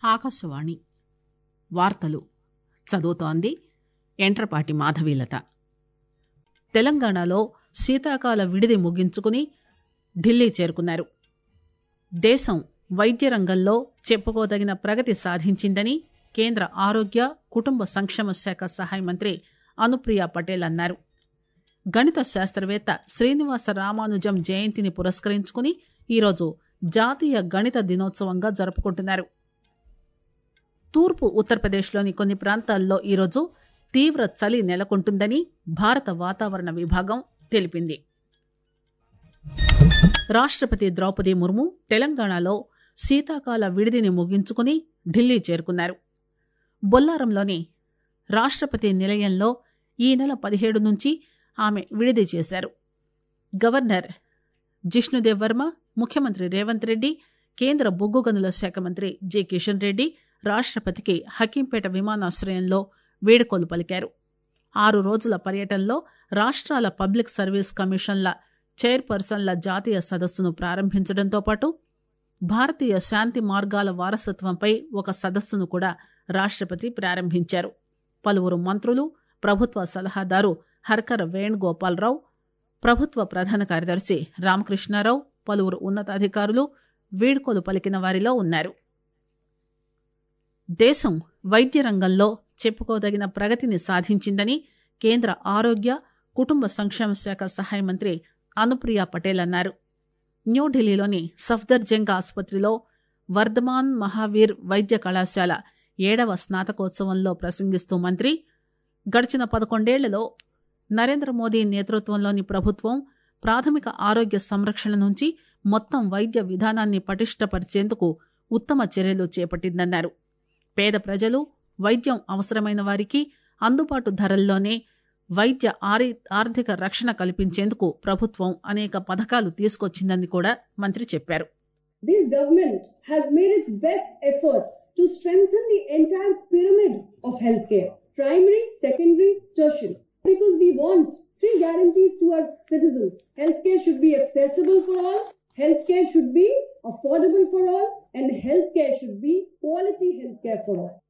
ఆకాశవాణి వార్తలు చదువుతోంది ఎంట్రపాటి మాధవీలత తెలంగాణలో శీతాకాల విడిది ముగించుకుని ఢిల్లీ చేరుకున్నారు దేశం వైద్య రంగంలో చెప్పుకోదగిన ప్రగతి సాధించిందని కేంద్ర ఆరోగ్య కుటుంబ సంక్షేమ శాఖ సహాయ మంత్రి అనుప్రియ పటేల్ అన్నారు గణిత శాస్త్రవేత్త శ్రీనివాస రామానుజం జయంతిని పురస్కరించుకుని ఈరోజు జాతీయ గణిత దినోత్సవంగా జరుపుకుంటున్నారు తూర్పు ఉత్తరప్రదేశ్లోని కొన్ని ప్రాంతాల్లో ఈరోజు తీవ్ర చలి నెలకొంటుందని భారత వాతావరణ విభాగం తెలిపింది రాష్ట్రపతి ద్రౌపది ముర్ము తెలంగాణలో శీతాకాల విడిదిని ముగించుకుని ఢిల్లీ చేరుకున్నారు బొల్లారంలోని రాష్ట్రపతి నిలయంలో ఈ నెల పదిహేడు నుంచి ఆమె విడిది చేశారు గవర్నర్ జిష్ణుదేవ్ వర్మ ముఖ్యమంత్రి రేవంత్ రెడ్డి కేంద్ర బొగ్గు గనుల శాఖ మంత్రి జి కిషన్ రెడ్డి రాష్ట్రపతికి హకీంపేట విమానాశ్రయంలో వేడుకోలు పలికారు ఆరు రోజుల పర్యటనలో రాష్ట్రాల పబ్లిక్ సర్వీస్ కమిషన్ల చైర్పర్సన్ల జాతీయ సదస్సును ప్రారంభించడంతో పాటు భారతీయ శాంతి మార్గాల వారసత్వంపై ఒక సదస్సును కూడా రాష్ట్రపతి ప్రారంభించారు పలువురు మంత్రులు ప్రభుత్వ సలహాదారు హర్కర్ వేణుగోపాలరావు ప్రభుత్వ ప్రధాన కార్యదర్శి రామకృష్ణారావు పలువురు ఉన్నతాధికారులు వీడ్కోలు పలికిన వారిలో ఉన్నారు దేశం వైద్య రంగంలో చెప్పుకోదగిన ప్రగతిని సాధించిందని కేంద్ర ఆరోగ్య కుటుంబ సంక్షేమ శాఖ సహాయ మంత్రి అనుప్రియ పటేల్ అన్నారు న్యూఢిల్లీలోని సఫ్దర్జంగ్ ఆసుపత్రిలో వర్ధమాన్ మహావీర్ వైద్య కళాశాల ఏడవ స్నాతకోత్సవంలో ప్రసంగిస్తూ మంత్రి గడిచిన పదకొండేళ్లలో నరేంద్ర మోదీ నేతృత్వంలోని ప్రభుత్వం ప్రాథమిక ఆరోగ్య సంరక్షణ నుంచి మొత్తం వైద్య విధానాన్ని పటిష్టపరిచేందుకు ఉత్తమ చర్యలు చేపట్టిందన్నారు పేద ప్రజలు వైద్యం అవసరమైన వారికి అందుబాటు ధరల్లోనే వైద్య ఆర్థిక రక్షణ కల్పించేందుకు ప్రభుత్వం అనేక పథకాలు తీసుకొచ్చిందని కూడా మంత్రి చెప్పారు This government has made its best efforts to strengthen the entire pyramid of healthcare primary, secondary, tertiary. Because we want three guarantees to our citizens. Healthcare should be accessible for all, healthcare should be affordable for all, and healthcare should be quality healthcare for all.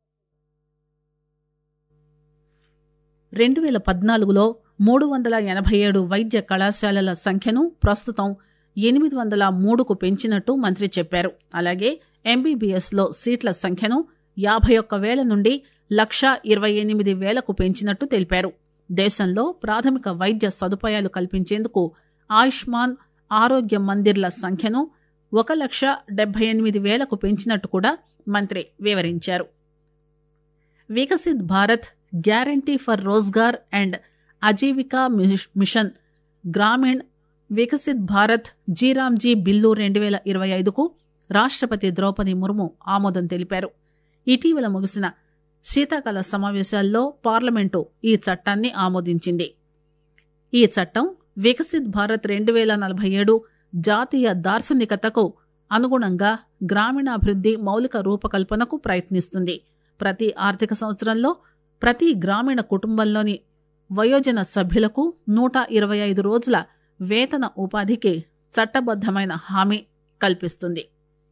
రెండు వేల పద్నాలుగులో మూడు వందల ఎనభై ఏడు వైద్య కళాశాలల సంఖ్యను ప్రస్తుతం ఎనిమిది వందల మూడుకు పెంచినట్టు మంత్రి చెప్పారు అలాగే ఎంబీబీఎస్లో సీట్ల సంఖ్యను యాభై ఒక్క వేల నుండి లక్షా ఇరవై ఎనిమిది వేలకు పెంచినట్టు తెలిపారు దేశంలో ప్రాథమిక వైద్య సదుపాయాలు కల్పించేందుకు ఆయుష్మాన్ ఆరోగ్య మందిర్ల సంఖ్యను ఒక లక్ష డెబ్బై ఎనిమిది వేలకు పెంచినట్టు కూడా మంత్రి వివరించారు Viksit Bharat guarantee for Rozgar and Ajeevika mission Gramin Viksit Bharat G RAM G bill రెండు వేల ఇరవై ఐదుకు రాష్ట్రపతి ద్రౌపది ముర్ము ఆమోదం తెలిపారు ఇటీవల ముగిసిన శీతాకాల సమావేశాల్లో పార్లమెంటు ఈ చట్టాన్ని ఆమోదించింది ఈ చట్టం వికసిత్ భారత్ రెండు వేల నలభై ఏడు జాతీయ దార్శనికతకు అనుగుణంగా గ్రామీణాభివృద్ది మౌలిక రూపకల్పనకు ప్రయత్నిస్తుంది ప్రతి ఆర్థిక సంవత్సరంలో ప్రతి గ్రామీణ కుటుంబంలోని వయోజన సభ్యులకు నూట ఇరవై ఐదు రోజుల వేతన ఉపాధికి చట్టబద్దమైన హామీ కల్పిస్తుంది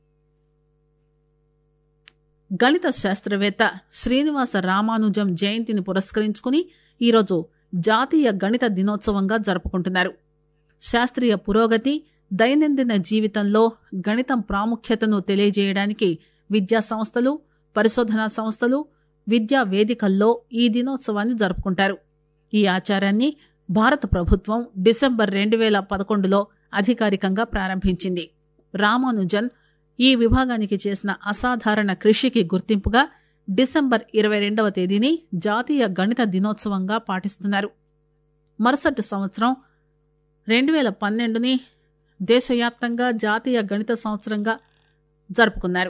గణిత శాస్త్రవేత్త శ్రీనివాస రామానుజం జయంతిని పురస్కరించుకుని ఈరోజు జాతీయ గణిత దినోత్సవంగా జరుపుకుంటున్నారు శాస్త్రీయ పురోగతి దైనందిన జీవితంలో గణితం ప్రాముఖ్యతను తెలియజేయడానికి విద్యా సంస్థలు పరిశోధనా సంస్థలు విద్యా వేదికల్లో ఈ దినోత్సవాన్ని జరుపుకుంటారు ఈ ఆచారాన్ని భారత ప్రభుత్వం డిసెంబర్ రెండు వేల పదకొండులో అధికారికంగా ప్రారంభించింది రామానుజన్ ఈ విభాగానికి చేసిన అసాధారణ కృషికి గుర్తింపుగా డిసెంబర్ ఇరవై రెండవ తేదీని జాతీయ గణిత దినోత్సవంగా పాటిస్తున్నారు మరుసటి సంవత్సరం రెండు వేల పన్నెండుని దేశవ్యాప్తంగా జాతీయ గణిత సంవత్సరంగా జరుపుకున్నారు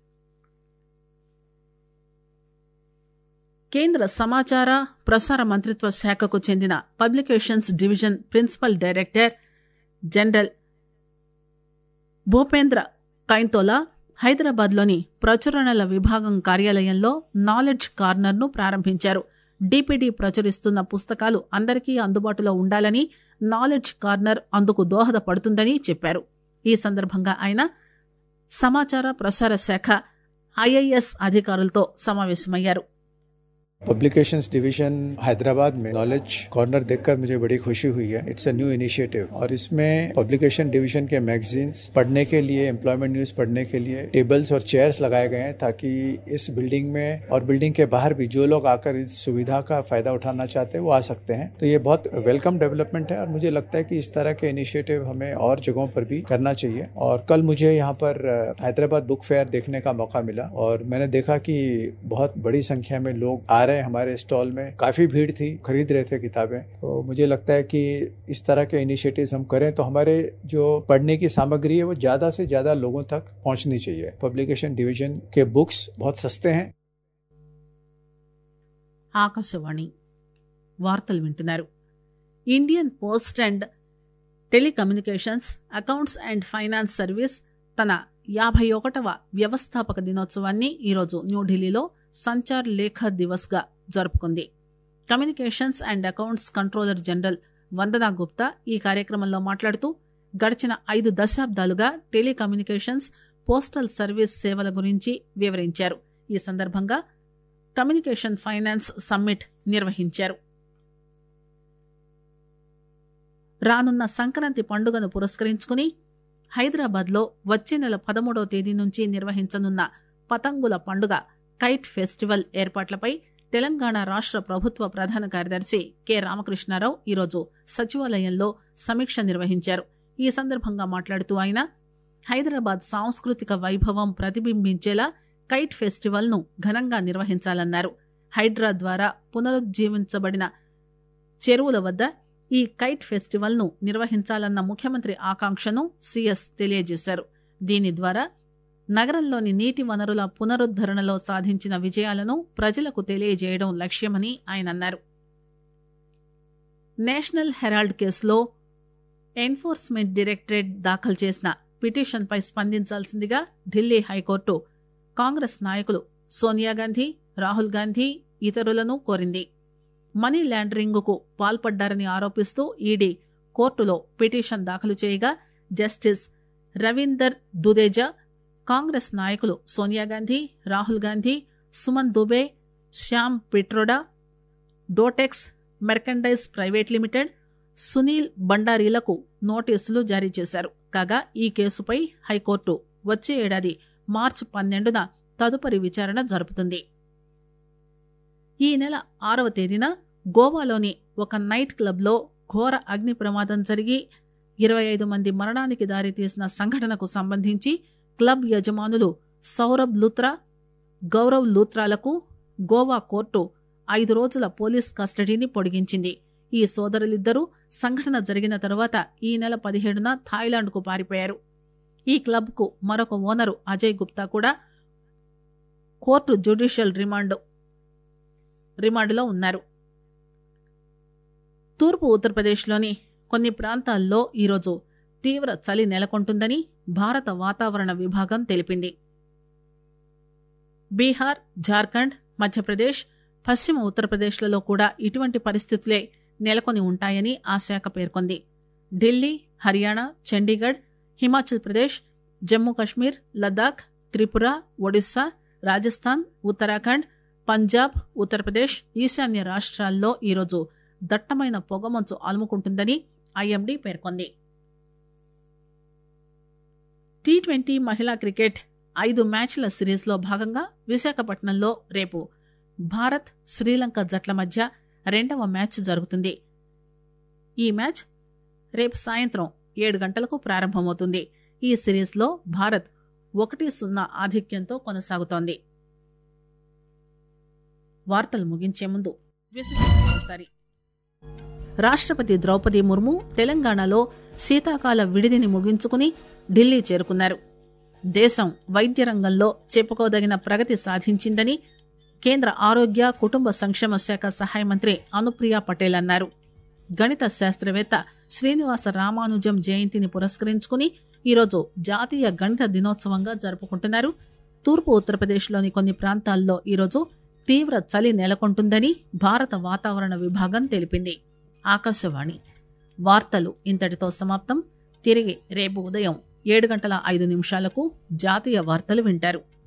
కేంద్ర సమాచార ప్రసార మంత్రిత్వ శాఖకు చెందిన publications division principal director general Bhupendra Kainthola హైదరాబాద్లోని ప్రచురణల విభాగం కార్యాలయంలో నాలెడ్జ్ కార్నర్ను ప్రారంభించారు డిపిడి ప్రచురిస్తున్న పుస్తకాలు అందరికీ అందుబాటులో ఉండాలని నాలెడ్జ్ కార్నర్ అందుకు దోహదపడుతుందని చెప్పారు ఈ సందర్భంగా ఆయన సమాచార ప్రసార శాఖ ఐఐఎస్ అధికారులతో సమావేశమయ్యారు पब्लिकेशंस डिवीजन हैदराबाद में नॉलेज कॉर्नर देखकर मुझे बड़ी खुशी हुई है इट्स अ न्यू इनिशिएटिव और इसमें पब्लिकेशन डिवीजन के मैगजीन्स पढ़ने के लिए एम्प्लॉयमेंट न्यूज पढ़ने के लिए टेबल्स और चेयर्स लगाए गए हैं ताकि इस बिल्डिंग में और बिल्डिंग के बाहर भी जो लोग आकर इस सुविधा का फायदा उठाना चाहते हैं वो आ सकते हैं तो ये बहुत वेलकम डेवलपमेंट है और मुझे लगता है कि इस तरह के इनिशिएटिव हमें और जगहों पर भी करना चाहिए और कल मुझे यहाँ पर हैदराबाद बुक फेयर देखने का मौका मिला और मैंने देखा कि बहुत बड़ी संख्या में लोग आ रहे हैं हमारे स्टॉल में काफी भीड़ थी खरीद रहे थे किताबें तो मुझे लगता है कि इस तरह के इनिशिएटिव्स हम करें तो हमारे जो पढ़ने की सामग्री है वो ज्यादा से ज्यादा लोगों तक पहुंचनी चाहिए पब्लिकेशन डिवीजन के बुक्स बहुत सस्ते हैं ఆకాశవాణి వార్తలు వింటున్నారు Indian post and telecommunications accounts and finance service తన యాభై ఒకటవ వ్యవస్థాపక దినోత్సవాన్ని ఈరోజు న్యూఢిల్లీలో సంచార్ లేఖ దివస్ గా జరుపుకుంది communications and accounts controller general Vandana Gupta ఈ కార్యక్రమంలో మాట్లాడుతూ గడిచిన ఐదు దశాబ్దాలుగా టెలికమ్యూనికేషన్స్ పోస్టల్ సర్వీస్ సేవల గురించి వివరించారు ఈ సందర్భంగా కమ్యూనికేషన్ ఫైనాన్స్ సమ్మిట్ నిర్వహించారు రానున్న సంక్రాంతి పండుగను పురస్కరించుకుని హైదరాబాద్ లో వచ్చే నెల పదమూడవ తేదీ నుంచి నిర్వహించనున్న పతంగుల పండుగ కైట్ ఫెస్టివల్ ఏర్పాట్లపై తెలంగాణ రాష్ట ప్రభుత్వ ప్రధాన కార్యదర్శి కె రామకృష్ణారావు ఈరోజు సచివాలయంలో సమీక్ష నిర్వహించారు ఈ సందర్భంగా మాట్లాడుతూ ఆయన హైదరాబాద్ సాంస్కృతిక వైభవం ప్రతిబింబించేలా కైట్ ఫెస్టివల్ ను ఘనంగా నిర్వహించాలన్నారు హైడ్రా ద్వారా పునరుజ్జీవించబడిన చెరువుల వద్ద ఈ కైట్ ఫెస్టివల్ ను నిర్వహించాలన్న ముఖ్యమంత్రి ఆకాంక్షను సీఎస్ తెలియజేశారు దీని ద్వారా నగరంలోని నీటి వనరుల పునరుద్దరణలో సాధించిన విజయాలను ప్రజలకు తెలియజేయడం లక్ష్యమని ఆయన అన్నారు నేషనల్ హెరాల్డ్ కేసులో ఎన్ఫోర్స్మెంట్ డైరెక్టరేట్ దాఖలు చేసిన పిటిషన్పై స్పందించాల్సిందిగా ఢిల్లీ హైకోర్టు కాంగ్రెస్ నాయకులు సోనియా గాంధీ రాహుల్ గాంధీ ఇతరులను కోరింది మనీ లాండరింగ్ కు పాల్పడ్డారని ఆరోపిస్తూ ఈడీ కోర్టులో పిటిషన్ దాఖలు చేయగా జస్టిస్ రవీందర్ దుదేజా కాంగ్రెస్ నాయకులు Sonia Gandhi Rahul Gandhi Suman Dubey Sam Pitroda Dotex merchandise private limited Sunil బండారీలకు నోటీసులు జారీ చేశారు కాగా ఈ కేసుపై హైకోర్టు వచ్చే ఏడాది మార్చి పన్నెండున తదుపరి విచారణ జరుపుతుంది ఈ నెల ఆరవ తేదీన గోవాలోని ఒక నైట్ క్లబ్లో ఘోర అగ్ని ప్రమాదం జరిగి ఇరవై ఐదు మంది మరణానికి దారితీసిన సంఘటనకు సంబంధించి క్లబ్ యజమానులు సౌరభ్ లూత్రా గౌరవ్ లూత్రాలకు గోవా కోర్టు ఐదు రోజుల పోలీస్ కస్టడీని పొడిగించింది ఈ సోదరులిద్దరూ సంఘటన జరిగిన తరువాత ఈ నెల పదిహేడున థాయిలాండ్కు పారిపోయారు ఈ క్లబ్కు మరొక ఓనరు అజయ్ గుప్తా కూడా కోర్టు జ్యుడిషియల్ రిమాండ్ రిమాండ్లో ఉన్నారు తూర్పు ఉత్తరప్రదేశ్లోని కొన్ని ప్రాంతాల్లో ఈరోజు తీవ్ర చలి నెలకొంటుందని భారత వాతావరణ విభాగం తెలిపింది బీహార్ జార్ఖండ్ మధ్యప్రదేశ్ పశ్చిమ ఉత్తరప్రదేశ్లలో కూడా ఇటువంటి పరిస్థితులే నెలకొని ఉంటాయని ఆ శాఖ పేర్కొంది ఢిల్లీ హర్యానా చండీగఢ్ హిమాచల్ ప్రదేశ్ జమ్మూ కశ్మీర్ లద్దాఖ్ త్రిపుర ఒడిశా రాజస్థాన్ ఉత్తరాఖండ్ పంజాబ్ ఉత్తరప్రదేశ్ ఈశాన్య రాష్ట్రాల్లో ఈరోజు దట్టమైన పొగమంచు అలుముకుంటుందని ఐఎండీ పేర్కొంది టీ ట్వంటీ మహిళా క్రికెట్ ఐదు మ్యాచ్ల సిరీస్లో భాగంగా విశాఖపట్నంలో రేపు భారత్ శ్రీలంక జట్ల మధ్య రెండవ మ్యాచ్ జరుగుతుంది ఈ మ్యాచ్ రేపు సాయంత్రం ఏడు గంటలకు ప్రారంభమవుతుంది ఈ సిరీస్లో భారత్ ఒకటి సున్నా ఆధిక్యంతో కొనసాగుతోంది వార్తలు ముగించే ముందు ఒకసారి రాష్ట్రపతి ద్రౌపది ముర్ము తెలంగాణలో శీతాకాల విడిదిని ముగించుకుని ఢిల్లీ చేరుకున్నారు దేశం వైద్య రంగంలో చెప్పుకోదగిన ప్రగతి సాధించిందని కేంద్ర ఆరోగ్య కుటుంబ సంక్షేమ శాఖ సహాయ మంత్రి అనుప్రియ పటేల్ అన్నారు గణిత శాస్త్రవేత్త శ్రీనివాస రామానుజం జయంతిని పురస్కరించుకుని ఈరోజు జాతీయ గణిత దినోత్సవంగా జరుపుకుంటున్నారు తూర్పు ఉత్తరప్రదేశ్లోని కొన్ని ప్రాంతాల్లో ఈరోజు తీవ్ర చలి నెలకొంటుందని భారత వాతావరణ విభాగం తెలిపింది ఆకాశవాణి వార్తలు ఇంతటితో సమాప్తం తిరిగి రేపు ఉదయం ఏడు గంటల ఐదు నిమిషాలకు జాతీయ వార్తలు వింటారు